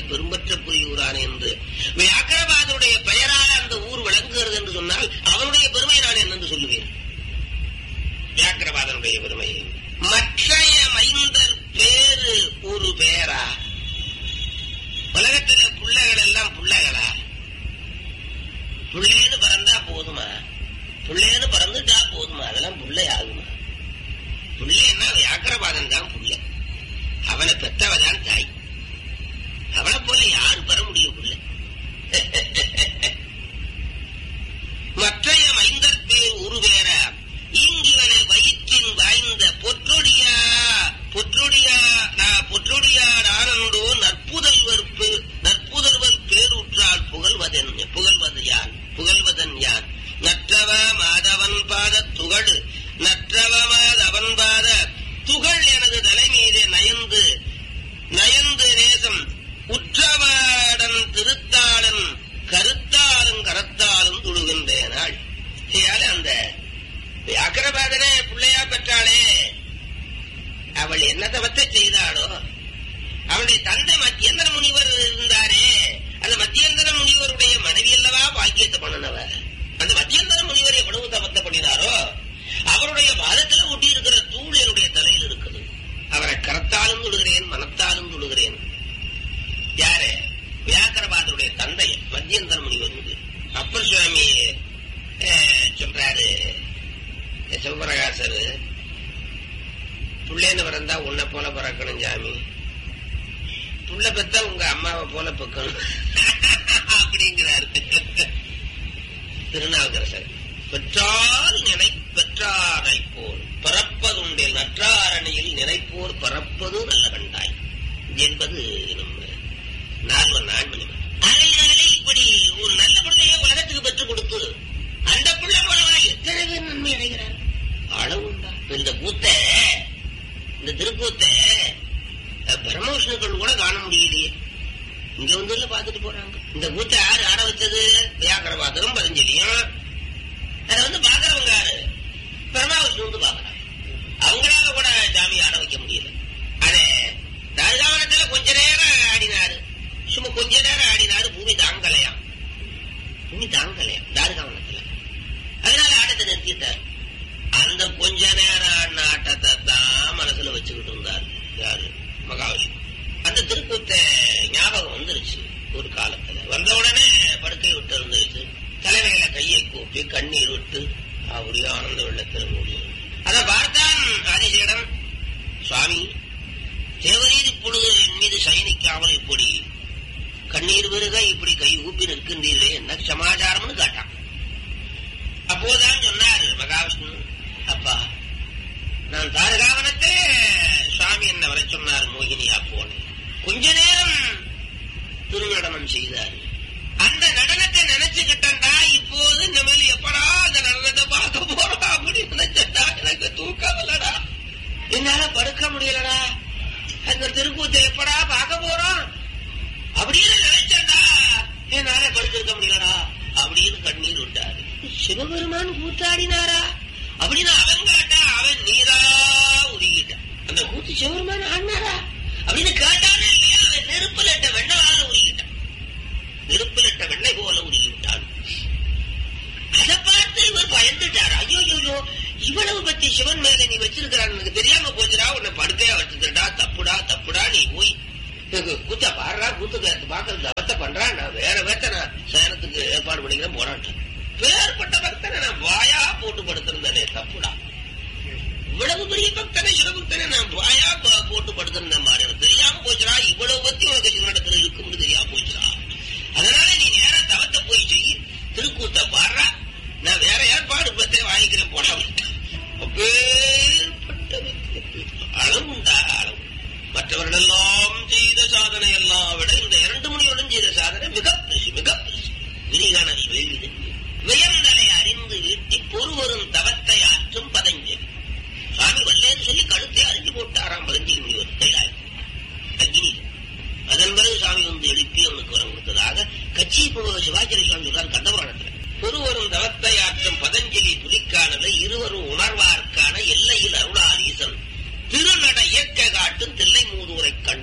பெரும்பற்ற புரியூரான் என்று வியாக்கரபாதனுடைய பெயரால் அந்த ஊர் விளங்குகிறது என்று சொன்னால் அவனுடைய பெருமை நான் என்னென்று சொல்லுவேன் வியாக்கரபாதனுடைய பெருமை மற்றைய மைந்தர் பேரு ஒரு பேரா உலகத்துல பிள்ளைகள் எல்லாம் பிள்ளைகளா பிள்ளைன்னு பிறந்தா போதுமா பிள்ளைன்னு பிறந்துட்டா போதுமா அதெல்லாம் பிள்ளை ஆகுமா பிள்ளைன்னா வியாக்கரபாதன் தான் பிள்ளை அவனை பெத்தவதான் தாய் அவனை போல யாரு பெற முடியும் பிள்ளை மற்றைய மைந்தர் பேர் உருவேற இங்கிவனை வயிற்றின் வாய்ந்த பொற்றொடியா பொற்றொடியா நான் பொற்றொடியார் ஆனந்தோ நற்புதல்வர் பே- நற்புதல்வர் பேருற்றால் புகழ்வதன் புகழ்வது யான் புகழ்வதன் யான் நற்றவ மாதவன் பாத துகள் நற்றவ மாதவன் பாத துகள் எனது தலை மீதே நயந்து நயந்து நேசம் உற்றவாடன் திருத்தாளன் கருத்தாலும் கரத்தாலும் துழுகின்றேனாள் இதால அந்த வியாக்கரபாதனே பிள்ளையா பெற்றாளே அவள் என்ன தவத்தை செய்தாளோ அவளுடைய தந்தை மத்தியந்தர முனிவர் இருந்தாரே அந்த மத்தியந்தர முனிவருடைய மனைவி அல்லவா பாக்கியத்தை பண்ணினவர் அந்த மத்தியந்தர முனிவர் எவ்வளவு தவத்தை பண்ணினாரோ அவருடைய பாதத்துல ஒட்டி இருக்கிற தூள் என்னுடைய தலையில் இருக்குது அவரை கரத்தாலும் தொடுகிறேன் மனத்தாலும் தொடுகிறேன் யாரு வியாக்கரபாதருடைய தந்தை மத்தியந்தர முனிவர் மீது அப்பர் சுவாமி அஹ், சொல்றாரு சிவபிரகாசர் புள்ளேன்னு பிறந்தா உன்னை போல பிறக்கணும் சாமி புள்ள பெத்தா உங்க அம்மாவை போல பெக்கணும் அப்படிங்கிறாரு திருநாவுக்கரசர் பெற்றால் நினை பெற்றாரை போல் பிறப்பதுண்டே நற்றாரணியில் நினைப்போர் பறப்பது நல்ல கண்டாய் என்பது நம்ம நால்வர் நான்மணி ஆகையினாலே இப்படி ஒரு நல்ல பிள்ளையை உலகத்துக்கு பெற்றுக் கொடுத்து அந்த பிள்ளை மூலமா எத்தனை பேர் நன்மை அடைகிறார் அளவுண்டா இந்த கூத்த இந்த திருக்கூத்த அஹ், பிரம்மவிஷ்ணுக்கள் கூட காண முடியலையே இங்க வந்து பாத்துட்டு போறாங்க இந்த கூத்த யாரு ஆட வச்சது வியாக்கரபாதரும் பதஞ்சலியும் அதை வந்து பாக்குறவங்க யாரு பிரம்மாவிஷ்ணு வந்து பாக்குறாங்க அவங்களால கூட சாமி ஆட வைக்க முடியல அதே ராஜாவனத்துல கொஞ்ச நேரம் ஆடினாரு சும்மா கொஞ்ச நேரம் ஆடினாரு பூமி தாங்கலையாம் பூமி தாங்கலையாம் தாருகாவனத்துல அதனால ஆட்டத்தை நிறுத்திட்டார் அந்த கொஞ்ச நேரம் ஆடின ஆட்டத்தை தான் மனசுல வச்சுக்கிட்டு இருந்தார் யாரு மகாவிஷ்ணு அந்த திருக்கூத்தை ஞாபகம் வந்துருச்சு ஒரு காலத்துல வந்த உடனே படுக்கை விட்டு இருந்துருச்சு தலைமையில கையை கூப்பி கண்ணீர் விட்டு அப்படியே ஆனந்த வெள்ளத்தில் மூடி அதை பார்த்தான் ஆதிசேடன் சுவாமி தேவரீதி இப்பொழுது என் மீது சயனிக்காமல் இப்படி கண்ணீர் விருக இப்படி கை ஊப்பி நிற்கின்றீர்களே என்ன சமாச்சாரம்னு கேட்டான் அப்போதான் சொன்னார் மகாவிஷ்ணு அப்பா நான் தாரகாவனத்தை சுவாமி என்ன வர சொன்னார் மோகினியா போனேன் கொஞ்ச நேரம் திருநடனம் செய்தார் அந்த நடனத்தை நினைச்சுக்கிட்டா இப்போது இந்த மேல எப்படா அந்த நடனத்தை பார்க்க போறோம் அப்படின்னு நினைச்சா எனக்கு தூக்கம் இல்லடா என்னால படுக்க முடியலடா அந்த திருக்கூத்தை எப்படா பார்க்க போறோம் அப்படின்னு நினைச்சா என்னால படுத்திருக்க முடியலடா அப்படின்னு கண்ணீர் விட்டாரு சிவபெருமான் கூத்தாடினாரா அப்படின்னு அவன் கேட்டா அவன் நீரா உருகிட்டான் அந்த கூத்து சிவபெருமான் ஆடினாரா அப்படின்னு கேட்டானே இல்லையா அவன் நெருப்புல இட்ட வெண்ணவால உருகிட்டான் நெருப்புல இட்ட வெண்ணெய் போல உருகி விட்டான் அதை பார்த்து இவர் பயந்துட்டார் ஐயோ ஐயோ இவ்வளவு பத்தி சிவன் மேல நீ வச்சிருக்கிறான் எனக்கு தெரியாம போச்சுடா உன்னை படுக்கையா வச்சிருக்கா தப்புடா தப்புடா நீ போய் கூத்த பாடுறா கூத்துக்கு பாக்கிறது அவத்த பண்றான் நான் வேற வேத்த நான் சேனத்துக்கு ஏற்பாடு பண்ணிக்கிறேன் போராட்டம் பேர்பட்ட பக்தனை நான் வாயா போட்டு படுத்திருந்தேனே தப்புடா இவ்வளவு பெரிய பக்தனை சிவபக்தனை நான் வாயா போ- போட்டு படுத்திருந்தேன் மாதிரி எனக்கு தெரியாம போச்சுடா இவ்வளவு பத்தி உனக்கு சிவனிடத்துல இருக்கும்னு தெரியாம போச்சுடா அதனால நீ நேரா தவத்தை போய் செய் திருக்கூத்த பாடுறா நான் வேற ஏற்பாடு பத்தே வாங்கிக்கிறேன் போடா அப்பேற்பட்ட பக்தி. அளவுண்டா அளவு மற்றவர்களெல்லாம் செய்த சாதனை எல்லாம் விட இந்த இரண்டு மணியுடன் செய்த சாதனை மிக பெருசு மிக பெருசு விரிகான வேள்வி வியந்தலை அறிந்து வீட்டி பொறுவரும் தவத்தை ஆற்றும் பதஞ்சலி சாமி வல்லேன்னு சொல்லி கழுத்தை அறிஞ்சு போட்டாராம் பதஞ்சலி முனிவர் கைலாயம் அக்னி அதன் பிறகு சாமி வந்து எழுப்பி அவனுக்கு வரம் கொடுத்ததாக கட்சி சிவாஜி சுவாமி சொல்றார் கண்டபுராணத்துல ஒருவரும் தவத்தை ஆற்றும் பதஞ்சலி துதிக்கானது இருவரும் உணர்வார்க்கான எல்லையில் அருளாதீசன் திருநட இயக்க காட்டும் தில்லை மூதூரை கண்டு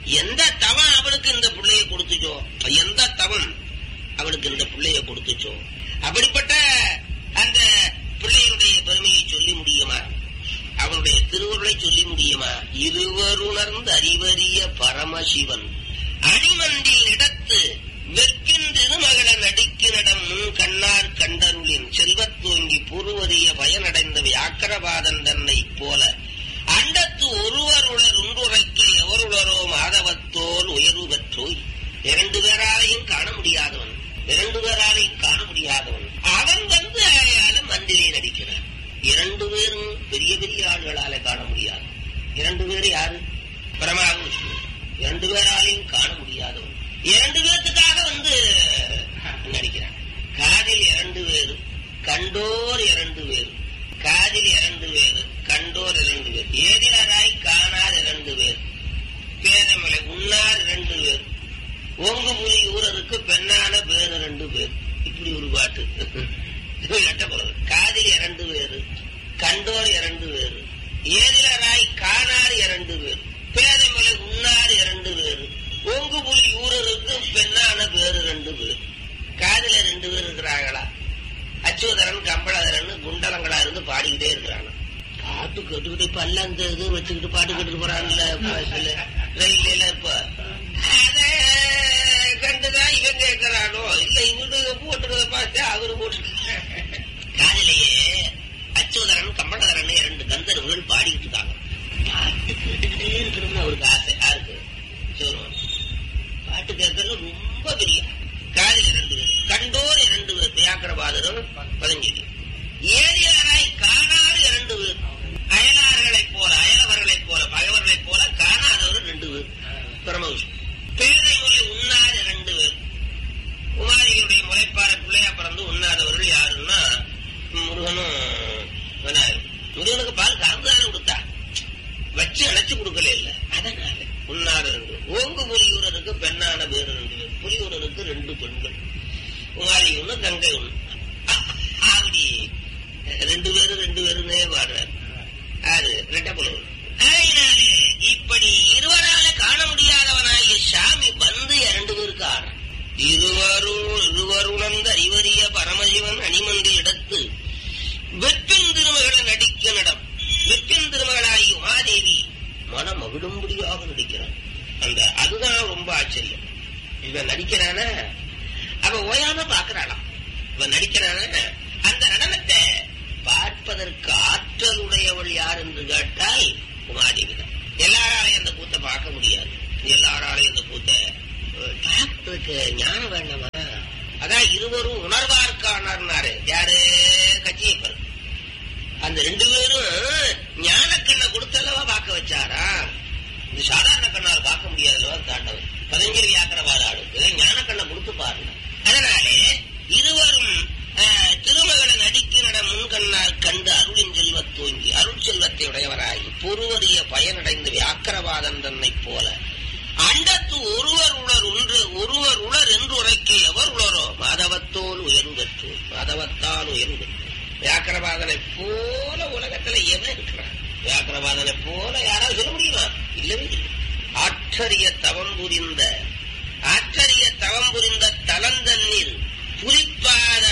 எந்த தவம் அவளுக்கு இந்த பிள்ளைய கொடுத்துச்சோ எந்த தவம் அவளுக்கு இந்த பிள்ளைய கொடுத்துச்சோ அப்படிப்பட்ட அந்த பிள்ளையுடைய பெருமையை சொல்லி முடியுமா அவனுடைய திருவுருளை சொல்லி முடியுமா இருவருணர்ந்து அறிவறிய பரமசிவன் அணிமந்தில் இடத்து வெற்பின் திருமகள நடிக்கினிடம் முன் கண்ணார் கண்டருளின் செல்வத்தோங்கி பூர்வரிய பயனடைந்த வியாக்கரவாதன் தன்னை போல அண்டத்து ஒருவருளர் ஒன்றுரைக்க எவருளரோ மாதவத்தோல் உயர்வு பெற்றோய் இரண்டு பேராலையும் காண முடியாதவன் இரண்டு பேராலையும் காண முடியாதவன் அவன் வந்து அயால மந்திலே நடிக்கிறான் இரண்டு பேரும் பெரிய பெரிய ஆள்களால காண முடியாது இரண்டு பேர் யாரு பிரமாவும் விஷ்ணு இரண்டு பேராலையும் காண முடியாதவன் இரண்டு பேர்த்துக்காக வந்து நடிக்கிறான் காதில் இரண்டு பேரு கண்டோர் இரண்டு பேரு காதில் இரண்டு பேரு கண்டோர் இரண்டு பேர் ஏதிலராய் காணார் இரண்டு பேர் பேரமலை உண்ணார் இரண்டு பேர் ஓங்கு புலி ஊரருக்கு பெண்ணான பேர் ரெண்டு பேர் இப்படி ஒரு பாட்டு எட்டப்படுது காதில் இரண்டு பேரு கண்டோர் இரண்டு பேரு ஏதிலராய் காணார் இரண்டு பேர் பேதமலை உண்ணார் இரண்டு பேரு ஓங்கு புலி ஊரருக்கு பெண்ணான பேரு ரெண்டு பேர் காதில ரெண்டு பேர் இருக்கிறாங்களா அச்சுதரன் கம்பளதரன் குண்டலங்களா இருந்து பாடிக்கிட்டே இருக்கிறாங்க பாட்டு கேட்டுக்கிட்டு இப்ப எல்லாம் இந்த இது வச்சுக்கிட்டு பாட்டு கேட்டுட்டு போறாங்கல்ல பஸ்ல ரயில்ல இப்ப அத கண்டுதான் இவன் கேட்கிறானோ இல்ல இவனுக்கு போட்டுறத பார்த்து அவரு போட்டு காதிலேயே அச்சுதரன் கம்பளதரன் இரண்டு கந்தர்வர்கள் பாடிக்கிட்டு இருக்காங்க பாட்டு கேட்டுக்கிட்டே இருக்கணும்னு அவருக்கு ஆசை யாருக்கு சிவருமான் பாட்டு கேட்கறது ரொம்ப பெரிய காதில் இரண்டு பேர் கண்டோர் இரண்டு பேர் வியாக்கரபாதரும் பதஞ்சலி ஏரியராய் காணாறு இரண்டு பேர் அயலார்களைப் போல அயலவர்களைப் போல பகைவர்களைப் போல காணாதவர் ரெண்டு பேர் பிரமவிஷ்ணு பேரை முறை உண்ணாத இரண்டு பேர் குமாரிகளுடைய முளைப்பாறை பிள்ளையா பிறந்து உண்ணாதவர்கள் யாருன்னா முருகனும் விநாயகர் முருகனுக்கு பால் கறந்துதானே கொடுத்தா வச்சு அணைச்சு கொடுக்கல இல்ல அதனால உண்ணாத ரெண்டு ஓங்கு புலியூரருக்கு பெண்ணான பேர் ரெண்டு பேர் புலியூரருக்கு ரெண்டு பெண்கள் குமாரி ஒண்ணு கங்கை ஒண்ணு அப்படி ரெண்டு பேரும் ரெண்டு பேருமே பாடுறாரு அது ரெட்டப்புலவர் அதனாலே இப்படி இருவரால காண முடியாதவனாகிய சாமி வந்து இரண்டு பேருக்கு ஆடுறான் இருவரும் இருவருணர்ந்த அறிவறிய பரமசிவன் அணிமந்தில் இடத்து வெற்பின் திருமகளை நடிக்க நடம் வெற்பின் திருமகளாகி உமாதேவி மனம் மகிழும்படியாக நடிக்கிறான் அந்த அதுதான் ரொம்ப ஆச்சரியம் இவன் நடிக்கிறான அவ ஓயாம பாக்குறாளாம் இவன் நடிக்கிறான அந்த நடனத்தை பார்ப்பதற்கு ஆற்றல் உடையவள் யார் என்று கேட்டால் உமாதேவி தான் எல்லாராலையும் அந்த கூத்தை பார்க்க முடியாது எல்லாராலையும் அந்த கூத்தை அஹ், பார்ப்பதற்கு ஞானம் வேண்டாமா அதான் இருவரும் உணர்வார்க்கானாரு யாரு கச்சியப்பர் அந்த ரெண்டு பேரும் ஞான கண்ணை கொடுத்தல்லவா பார்க்க வச்சாரா இது சாதாரண கண்ணால் பார்க்க முடியாதல்லவா தாண்டவர் பதஞ்சலி வியாக்கரவாத ஆளுக்கு ஞான கண்ணை கொடுத்து பாருங்க அதனாலே இருவரும் அஹ், திருமகளை நடிக்கிற முன்கண்ணால் கண்டு அருளின் செல்வத் தோங்கி அருள் செல்வத்தை உடையவராகி பொறுவறிய பயனடைந்த வியாக்கரவாதன் தன்னை போல அண்டத்து ஒருவர் உளர் ஒன்று ஒருவர் உளர் என்று உரைக்க எவர் உளரோ மாதவத்தோல் உயர்வு பெற்று மாதவத்தால் உயர்வு பெற்று வியாக்கரவாதனை போல உலகத்துல எவன் இருக்கிறான் வியாக்கரவாதனை போல யாராவது சொல்ல முடியுமா இல்லவே இல்லை ஆற்றரிய தவம் புரிந்த ஆற்றரிய தவம் புரிந்த தலந்தண்ணீர் புலிப்பாத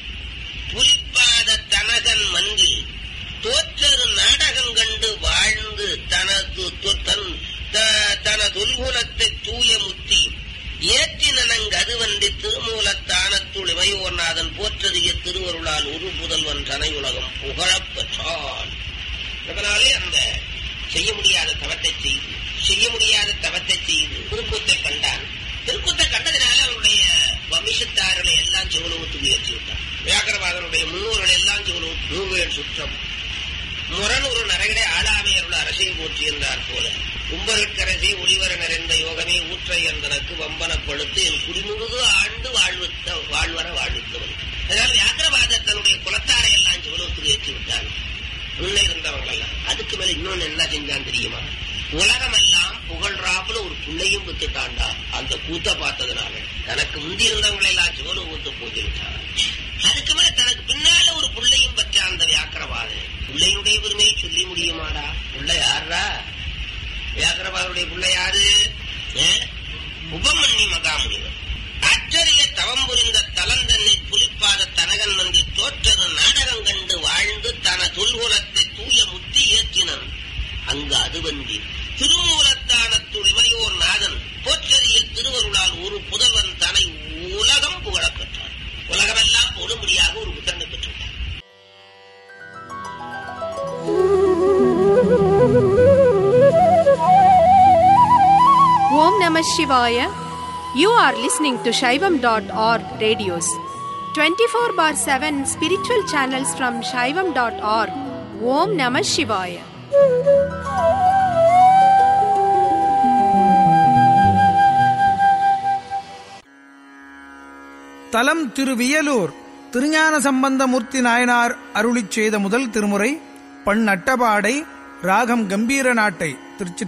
புலிப்பாத தனகன் மன்றில் தோற்றரு நாடகம் கண்டு வாழ்ந்து தனது தொ- தன் த- தன தொல்குலத்தை தூய முத்தி ஏற்றினங்க அதுவன்றி திருமூலத்தானத்துள் இமையோர்நாதன் போற்றறிய திருவருளால் ஒரு புதல்வன் தனையுலகம் புகழப் பெற்றான் அதனாலே அந்த செய்ய முடியாத தவத்தை செய்து செய்ய முடியாத தவத்தை செய்து திருக்கூத்தை கண்டான் திருக்கூத்தை கண்டதினால அவனுடைய வம்சத்தார்களை எல்லாம் சிவலோகத்துக்கு ஏற்றி விட்டான் வியாக்கரவாதனுடைய முன்னோர்கள் எல்லாம் சிவலோகத்து மூவேல் சுற்றம் முரண் ஒரு நரகடை ஆளாமையருள் அரசை போற்றியிருந்தார் போல கும்பருட்கரசை ஒளிவர நிறைந்த யோகமே ஊற்றை என்றனக்கு வம்பனப்படுத்து என் குடிமுழுது ஆண்டு வாழ்வித்த வாழ்வர வாழ்வித்தவன் அதனால வியாக்கரவாத தன்னுடைய குலத்தாரை எல்லாம் சிவலோகத்துக்கு ஏற்றி விட்டான் முன்ன இருந்தவங்க எல்லாம் அதுக்கு மேல இன்னொன்னு என்ன செஞ்சான் தெரியுமா உலகமெல்லாம் புகழ்றாப்புல ஒரு பிள்ளையும் வித்துட்டான்டா அந்த கூத்த பார்த்ததுனால தனக்கு முந்தி இருந்தவங்களை எல்லாம் சிவலோகத்து போட்டிருக்கான் அதுக்கு மேல தனக்கு பின்னால ஒரு பிள்ளையும் பற்ற அந்த வியாக்கரவாதன் பிள்ளையுடைய பெருமையை சொல்லி முடியுமாடா புள்ள யாரா வியாக்கரவாதனுடைய புள்ள யாரு Namah Shivaya. You are listening to Shaivam.org radios. 24 bar 7 spiritual channels from Shaivam.org. Om Namah Shivaya. தலம் திருவியலூர் திருஞான சம்பந்தமூர்த்தி நாயனார் அருளிச் செய்த முதல் திருமுறை பண் அட்டபாடை ராகம் கம்பீர நாட்டை திருச்சி